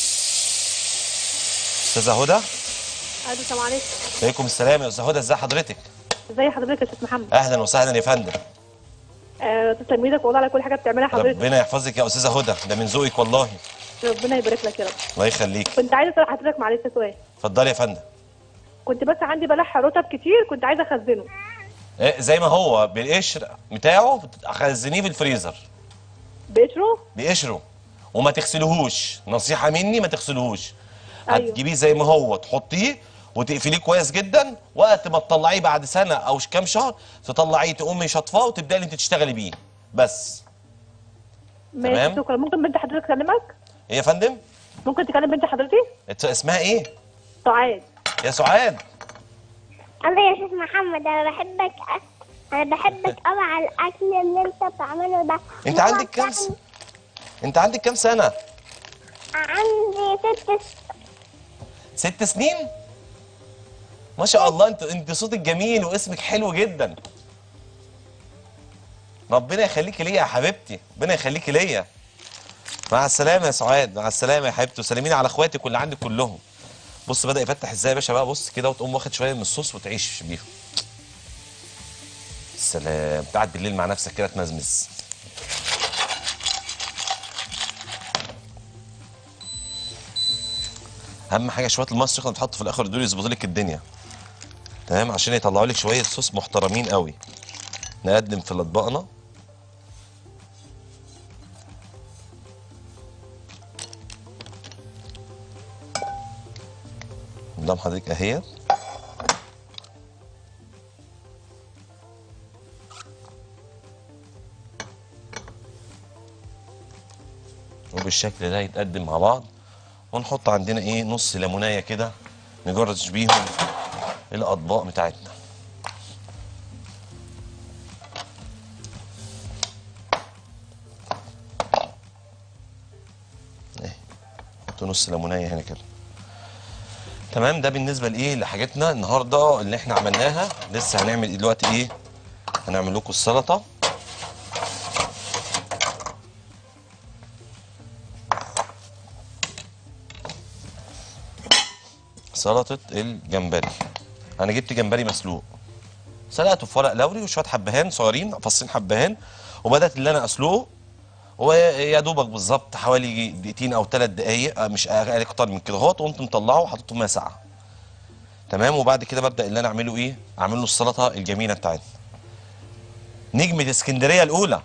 Speaker 1: استاذه هدى
Speaker 2: الو السلام عليكم
Speaker 1: عليكم السلام يا استاذه هدى ازي حضرتك
Speaker 2: ازي حضرتك يا استاذ محمد
Speaker 1: اهلا وسهلا يا فندم
Speaker 2: آه تلميذك والله على كل حاجه بتعملها حضرتك
Speaker 1: ربنا يحفظك يا استاذه هدى ده من ذوقك والله
Speaker 6: ربنا يبارك لك يا رب
Speaker 1: الله يخليك
Speaker 6: كنت عايزه اسال حضرتك معلش سؤال
Speaker 1: اتفضلي يا فندم
Speaker 6: كنت بس عندي بلح رطب كتير كنت عايزه اخزنه
Speaker 1: إيه، زي ما هو بالقشر بتاعه خزنيه في الفريزر
Speaker 6: بقشره
Speaker 1: بقشره وما تغسلوهوش نصيحه مني ما تغسلوهوش
Speaker 6: أيوه.
Speaker 1: هتجيبيه زي ما هو تحطيه وتقفليه كويس جدا وقت ما تطلعيه بعد سنه او كام شهر تطلعيه تقومي شطفاه وتبداي انت تشتغلي بيه بس تمام.
Speaker 6: ماشي شكرا ممكن بنت حضرتك تكلمك
Speaker 1: ايه يا فندم
Speaker 6: ممكن تكلم بنت حضرتك
Speaker 1: ات- اسمها ايه
Speaker 6: سعاد
Speaker 1: يا سعاد
Speaker 7: الله يا شيخ محمد انا بحبك أ- انا بحبك قوي على الاكل اللي انت بتعمله ده
Speaker 1: انت عندك كام س... انت عندك كام سنه
Speaker 7: عندي ست س-
Speaker 1: ست سنين ما شاء الله انت انت صوتك جميل واسمك حلو جدا ربنا يخليكي ليا يا حبيبتي ربنا يخليكي ليا مع السلامه يا سعاد مع السلامه يا حبيبتي وسلميني على اخواتك واللي عندك كلهم بص بدا يفتح ازاي يا باشا بقى بص كده وتقوم واخد شويه من الصوص وتعيش بيهم السلام قاعد بالليل مع نفسك كده تمزمز اهم حاجه شويه المصر اللي بتحط في الاخر دول يظبطوا لك الدنيا تمام عشان يطلعوا لك شويه صوص محترمين قوي نقدم في اطباقنا قدام حضرتك اهي وبالشكل ده يتقدم مع بعض ونحط عندنا ايه نص ليمونايه كده نجرش بيهم الاطباق بتاعتنا اهي نحط نص ليمونايه هنا كده تمام ده بالنسبه لايه لحاجتنا النهارده اللي احنا عملناها لسه هنعمل دلوقتي ايه هنعمل لكم السلطه سلطه الجمبري انا جبت جمبري مسلوق سلقته في ورق لوري وشويه حبهان صغيرين فصين حبهان وبدات اللي انا اسلقه ويا دوبك بالظبط حوالي دقيقتين او ثلاث دقائق مش اقل اكتر من كده اهوت وقمت مطلعه وحطيته ميه ساقعه تمام وبعد كده ببدا اللي انا اعمله ايه اعمل له السلطه الجميله بتاعتنا نجمه اسكندريه الاولى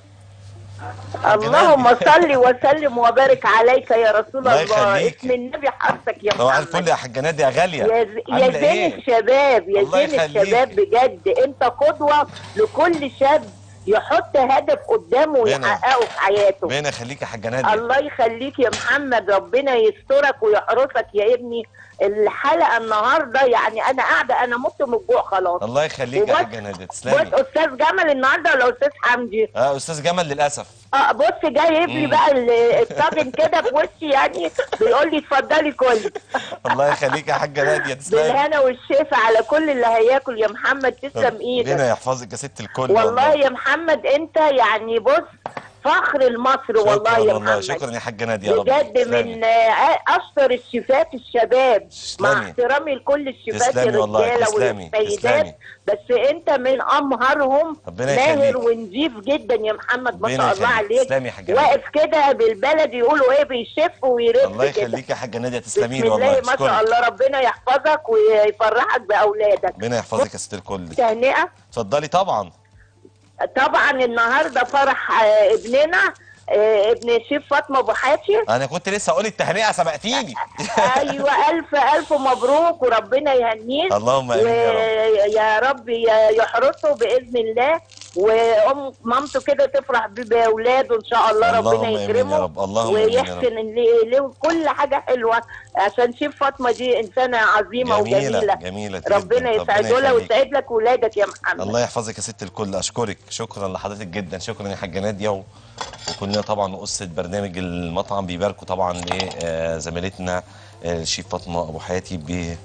Speaker 5: اللهم صل وسلم وبارك عليك يا رسول
Speaker 1: الله
Speaker 5: الله
Speaker 1: يخليك.
Speaker 5: اسم النبي حفظك يا
Speaker 1: طبعا
Speaker 5: محمد
Speaker 1: الفل يا حاجه ناديه يا غاليه
Speaker 5: يا ز- يا
Speaker 1: عاملة
Speaker 5: زين
Speaker 1: إيه؟
Speaker 5: الشباب يا
Speaker 1: الله
Speaker 5: زين
Speaker 1: يخليك.
Speaker 5: الشباب بجد انت قدوة لكل شاب يحط هدف قدامه
Speaker 1: ربنا-
Speaker 5: ويحققه في حياته
Speaker 1: ربنا يخليك يا حاجه ناديه
Speaker 5: الله يخليك يا محمد ربنا يسترك ويحرسك يا ابني الحلقه النهارده يعني انا قاعده انا مت من الجوع خلاص
Speaker 1: الله يخليك يا
Speaker 5: وبص-
Speaker 1: حاجه ناديه
Speaker 5: بص
Speaker 1: تسلمي
Speaker 5: استاذ جمل النهارده ولا استاذ حمدي
Speaker 1: اه استاذ جمال للاسف
Speaker 5: اه بص جاي لي
Speaker 1: مم.
Speaker 5: بقى ال- الطاجن كده في وشي يعني بيقول لي اتفضلي كلي
Speaker 1: الله يخليك يا حاجه ناديه تسلمي
Speaker 5: بالهنا والشفا على كل اللي هياكل يا محمد تسلم ايدك
Speaker 1: ربنا يحفظك يا ست الكل
Speaker 5: والله يا محمد انت يعني بص فخر لمصر والله
Speaker 1: شكرا
Speaker 5: يا
Speaker 1: والله
Speaker 5: محمد
Speaker 1: شكرا يا حاجه ناديه يا رب
Speaker 5: بجد
Speaker 1: تسلمي.
Speaker 5: من آه، اشطر الشيفات الشباب مع
Speaker 1: تسلمي.
Speaker 5: احترامي لكل الشيفات
Speaker 1: تسلمي والله،
Speaker 5: الرجاله
Speaker 1: تسلمي،
Speaker 5: والسيدات
Speaker 1: تسلمي.
Speaker 5: بس انت من امهرهم
Speaker 1: ربنا
Speaker 5: ماهر
Speaker 1: يخليك.
Speaker 5: ونجيف جدا يا محمد ما
Speaker 1: ربنا
Speaker 5: شاء الله
Speaker 1: يخليك.
Speaker 5: عليك
Speaker 1: تسلمي يا حاجة
Speaker 5: واقف كده بالبلد يقولوا ايه بيشف ويرف
Speaker 1: الله
Speaker 5: كده
Speaker 1: يخليك يا حاجه ناديه
Speaker 5: بسم
Speaker 1: تسلمين
Speaker 5: الله
Speaker 1: والله
Speaker 5: ما شاء
Speaker 1: اشكرك
Speaker 5: الله ربنا يحفظك ويفرحك باولادك
Speaker 1: ربنا يحفظك يا ست الكل
Speaker 5: تهنئه
Speaker 1: اتفضلي طبعا
Speaker 5: طبعا النهارده فرح آه، ابننا آه، ابن شيف فاطمه ابو حاتي
Speaker 1: انا كنت لسه هقول التهنئه سبقتيني
Speaker 5: ايوه الف الف مبروك وربنا يهنيه
Speaker 1: اللهم امين يا رب
Speaker 5: ويا رب ي- يحرسه باذن الله وام مامته كده تفرح بيه باولاده ان شاء الله
Speaker 1: اللهم
Speaker 5: ربنا
Speaker 1: امين يا
Speaker 5: يكرمه
Speaker 1: رب اللهم امين يا رب
Speaker 5: ويحسن ليه ليه كل حاجه حلوه عشان شيف فاطمه دي انسانه عظيمه
Speaker 1: جميله
Speaker 5: وجميله
Speaker 1: جميله جدا
Speaker 5: ربنا يسعده لها
Speaker 1: يخليك.
Speaker 5: ويسعد لك ولادك يا محمد
Speaker 1: الله يحفظك يا ست الكل اشكرك شكرا لحضرتك جدا شكرا يا حاجه ناديه و... وكلنا طبعا قصه برنامج المطعم بيباركوا طبعا لزميلتنا الشيف فاطمه ابو حياتي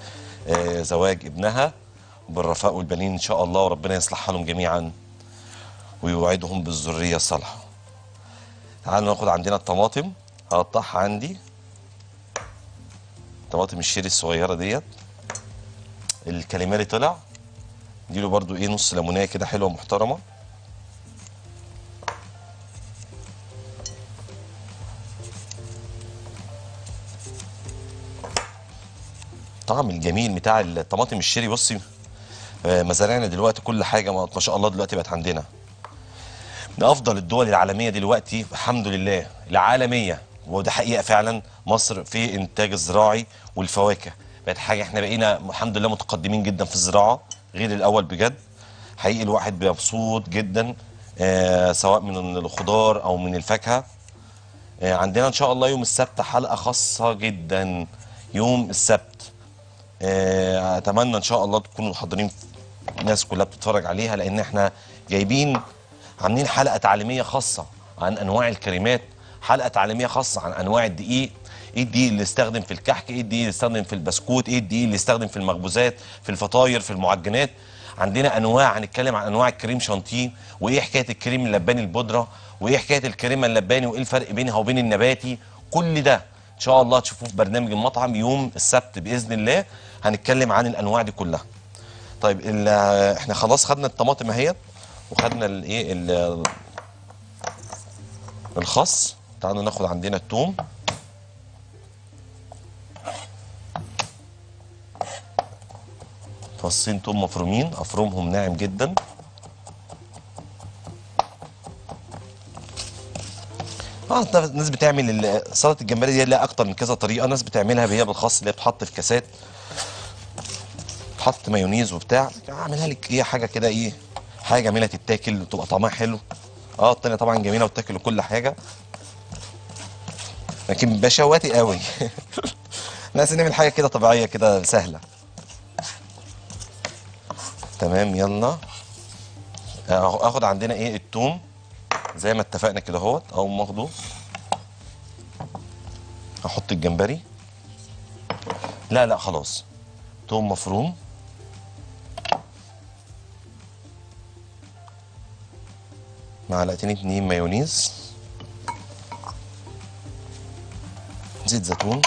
Speaker 1: بزواج ابنها بالرفاء والبنين ان شاء الله وربنا يصلح حالهم جميعا ويوعدهم بالذريه الصالحه تعالوا ناخد عندنا الطماطم هقطعها عندي طماطم الشيري الصغيره ديت الكاليماري طلع اديله برضو ايه نص ليمونيه كده حلوه محترمه الطعم الجميل بتاع الطماطم الشيري بصي آه، مزارعنا دلوقتي كل حاجه ما ما شاء الله دلوقتي بقت عندنا من افضل الدول العالميه دلوقتي الحمد لله العالميه وده حقيقه فعلا مصر في انتاج الزراعي والفواكه بقت حاجه احنا بقينا الحمد لله متقدمين جدا في الزراعه غير الاول بجد حقيقي الواحد بيبقى مبسوط جدا آه سواء من الخضار او من الفاكهه آه عندنا ان شاء الله يوم السبت حلقه خاصه جدا يوم السبت آه اتمنى ان شاء الله تكونوا حاضرين الناس كلها بتتفرج عليها لان احنا جايبين عاملين حلقه تعليميه خاصه عن انواع الكريمات حلقه تعليميه خاصه عن انواع الدقيق ايه الدقيق اللي يستخدم في الكحك ايه الدقيق اللي يستخدم في البسكوت ايه الدقيق اللي يستخدم في المخبوزات في الفطاير في المعجنات عندنا انواع هنتكلم عن انواع الكريم شانتيه وايه حكايه الكريم اللباني البودره وايه حكايه الكريمه اللباني وايه الفرق بينها وبين النباتي كل ده ان شاء الله تشوفوه في برنامج المطعم يوم السبت باذن الله هنتكلم عن الانواع دي كلها طيب ال- احنا خلاص خدنا الطماطم اهيت وخدنا الايه ال- الخس تعالوا ناخد عندنا الثوم فصين توم مفرومين افرمهم ناعم جدا اه الناس بتعمل ال- سلطه الجمبري دي لها اكتر من كذا طريقه ناس بتعملها هي بالخاص اللي هي بتحط في كاسات تحط مايونيز وبتاع اعملها لك ايه حاجه كده ايه حاجه جميله تتاكل وتبقى طعمها حلو اه التانية طبعا جميله وتاكل وكل حاجه لكن بشواتي قوي ناس نعمل حاجه كده طبيعيه كده سهله تمام يلا آه، اخد عندنا ايه التوم زي ما اتفقنا كده اهوت اقوم واخده احط الجمبري لا لا خلاص توم مفروم معلقتين اتنين مايونيز زيت زيتون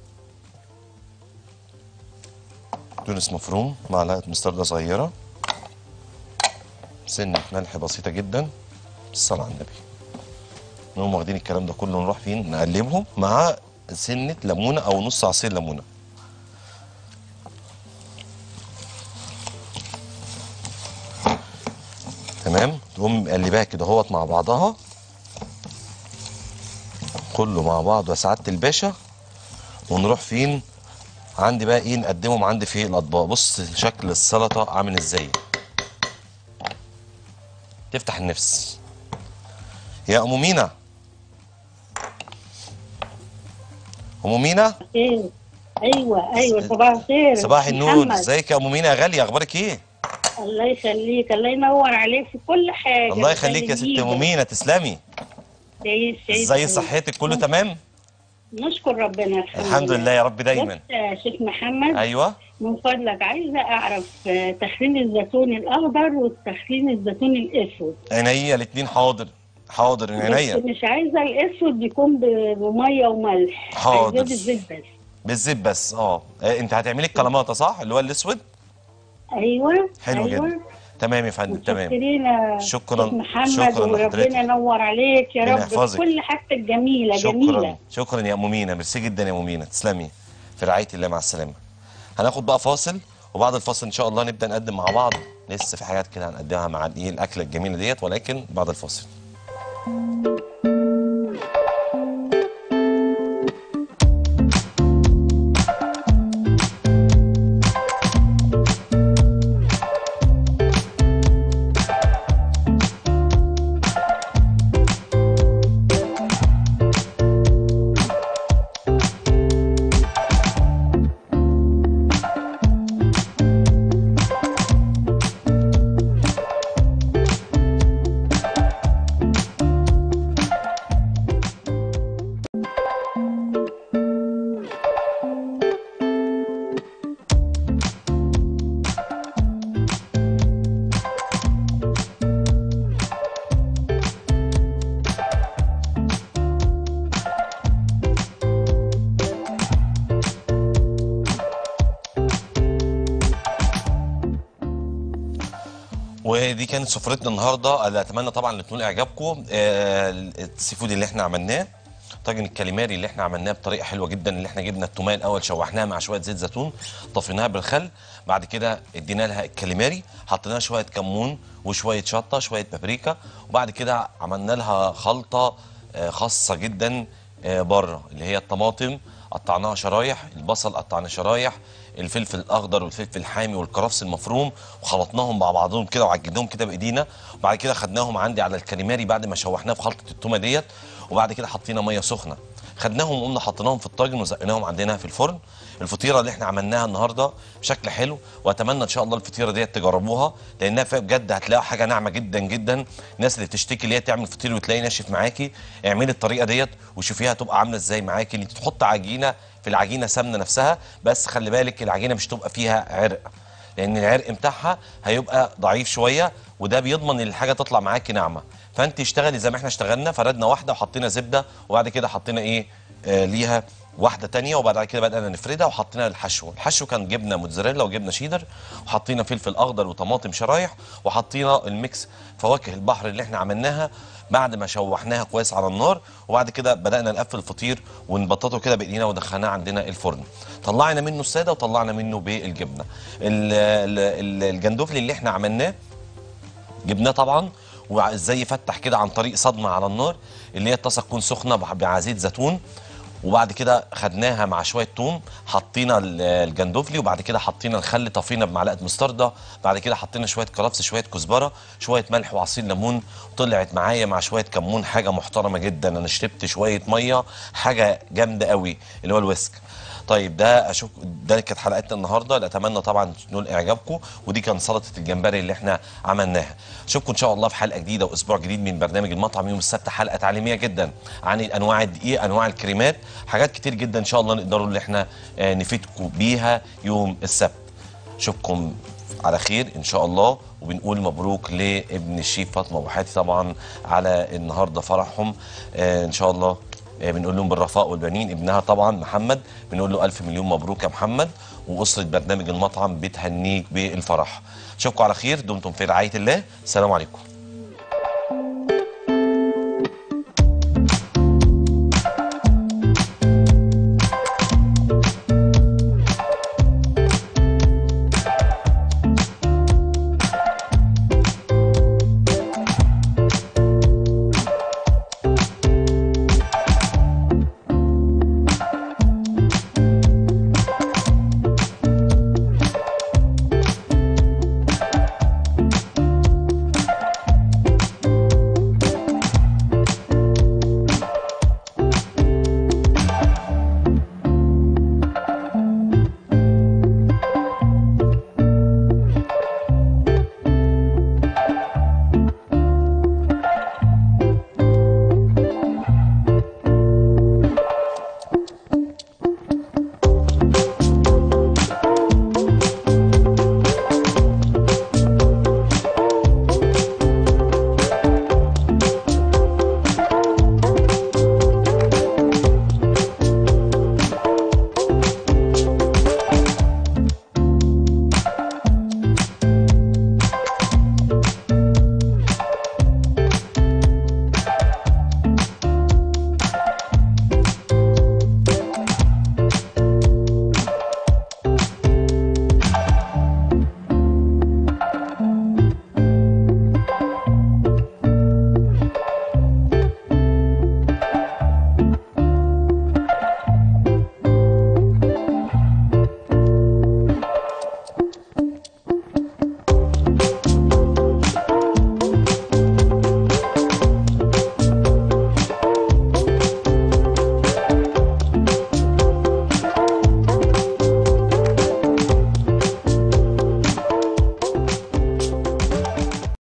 Speaker 1: تونس مفروم معلقه مستردة صغيرة سنة ملح بسيطة جدا الصلاة على النبي نقوم واخدين الكلام ده كله نروح فين نقلبهم مع سنة ليمونة أو نص عصير ليمونة تمام تقوم مقلباها كده اهوت مع بعضها كله مع بعض يا سعاده الباشا ونروح فين عندي بقى ايه نقدمهم عندي في الاطباق بص شكل السلطه عامل ازاي تفتح النفس يا ام مينا ام مينا
Speaker 8: خير ايوه ايوه صباح الخير
Speaker 1: صباح النور
Speaker 8: محمد.
Speaker 1: ازيك يا ام مينا يا غاليه اخبارك ايه
Speaker 8: الله يخليك الله ينور عليك في كل حاجه
Speaker 1: الله يخليك يا ست
Speaker 8: ويخليك.
Speaker 1: ام مينا تسلمي
Speaker 8: تعيش تعيش
Speaker 1: ازاي صحتك كله تمام
Speaker 8: نشكر ربنا الحمد,
Speaker 1: الحمد لله يا رب دايما
Speaker 8: بص يا شيخ محمد
Speaker 1: ايوه
Speaker 8: من فضلك عايزه اعرف آه، تخلين الزيتون الاخضر وتخلين الزيتون الاسود
Speaker 1: عينيا الاثنين حاضر حاضر من
Speaker 8: بس
Speaker 1: عينيا
Speaker 8: مش عايزه الاسود يكون ب- بميه وملح
Speaker 1: حاضر.
Speaker 8: عايزاه بالزيت بس
Speaker 1: بالزيت بس اه آه، انت هتعملي الكلاماته صح اللي هو الاسود
Speaker 8: ايوه
Speaker 1: حلو
Speaker 8: أيوة.
Speaker 1: جدا تمام يا فندم تمام
Speaker 8: متشكرين يا
Speaker 1: شكراً.
Speaker 8: شيخ محمد
Speaker 1: شكراً لحضرتك.
Speaker 8: وربنا ينور عليك يا
Speaker 1: ربنا
Speaker 8: رب
Speaker 1: يحفظك.
Speaker 8: كل حاجتك جميله
Speaker 1: شكرا
Speaker 8: جميله
Speaker 1: شكرا يا ام مينا ميرسي جدا يا ام مينا تسلمي في رعايه الله مع السلامه هناخد بقى فاصل وبعد الفاصل ان شاء الله نبدا نقدم مع بعض لسه في حاجات كده هنقدمها مع الايه الاكله الجميله ديت ولكن بعد الفاصل ودي كانت سفرتنا النهارده اللي اتمنى طبعا ان تكون اعجابكم آه، السي فود اللي احنا عملناه طاجن الكاليماري اللي احنا عملناه بطريقه حلوه جدا اللي احنا جبنا التوميه الاول شوحناها مع شويه زيت زيتون طفيناها بالخل بعد كده ادينا لها الكاليماري حطينا شويه كمون وشويه شطه شويه بابريكا وبعد كده عملنا لها خلطه آه، خاصه جدا آه، بره اللي هي الطماطم قطعناها شرايح البصل قطعناه شرايح الفلفل الاخضر والفلفل الحامي والكرفس المفروم وخلطناهم مع بعضهم كده وعجناهم كده بايدينا وبعد كده خدناهم عندي على الكاليماري بعد ما شوحناه في خلطه التومه ديت وبعد كده حطينا ميه سخنه خدناهم وقمنا حطيناهم في الطاجن وزقناهم عندنا في الفرن الفطيره اللي احنا عملناها النهارده بشكل حلو واتمنى ان شاء الله الفطيره ديت تجربوها لانها فيها بجد هتلاقوا حاجه ناعمه جدا جدا الناس اللي بتشتكي اللي هي تعمل فطير وتلاقي ناشف معاكي اعملي الطريقه ديت وشوفيها هتبقى عامله ازاي معاكي اللي تحط عجينه في العجينه سمنه نفسها بس خلي بالك العجينه مش تبقى فيها عرق لان العرق بتاعها هيبقى ضعيف شويه وده بيضمن ان الحاجه تطلع معاكي ناعمه فانت اشتغلي زي ما احنا اشتغلنا فردنا واحده وحطينا زبده وبعد كده حطينا ايه آه ليها واحده تانية وبعد كده بدانا نفردها وحطينا الحشو الحشو كان جبنه موتزاريلا وجبنه شيدر وحطينا فلفل اخضر وطماطم شرايح وحطينا الميكس فواكه البحر اللي احنا عملناها بعد ما شوحناها كويس على النار وبعد كده بدانا نقفل الفطير ونبططه كده بايدينا ودخلناه عندنا الفرن طلعنا منه الساده وطلعنا منه بالجبنه ال- ال- ال- الجندوفلي اللي احنا عملناه جبناه طبعا وازاي يفتح كده عن طريق صدمه على النار اللي هي الطاسه تكون سخنه مع- مع زيت زيتون وبعد كده خدناها مع شويه توم حطينا ال- الجندوفلي وبعد كده حطينا الخل طفينا بمعلقه مستردة بعد كده حطينا شويه كرفس شويه كزبره شويه ملح وعصير ليمون طلعت معايا مع شويه كمون حاجه محترمه جدا انا شربت شويه ميه حاجه جامده قوي اللي هو الويسك طيب ده اشوف ده كانت حلقتنا النهارده اللي اتمنى طبعا تنول اعجابكم ودي كان سلطه الجمبري اللي احنا عملناها اشوفكم ان شاء الله في حلقه جديده واسبوع جديد من برنامج المطعم يوم السبت حلقه تعليميه جدا عن انواع الدقيق انواع الكريمات حاجات كتير جدا ان شاء الله نقدروا اللي احنا آه، نفيدكم بيها يوم السبت اشوفكم على خير ان شاء الله وبنقول مبروك لابن الشيف فاطمه ابو حاتي طبعا على النهارده فرحهم آه ان شاء الله آه بنقول لهم بالرفاء والبنين ابنها طبعا محمد بنقول له الف مليون مبروك يا محمد واسره برنامج المطعم بتهنيك بالفرح اشوفكم على خير دمتم في رعايه الله السلام عليكم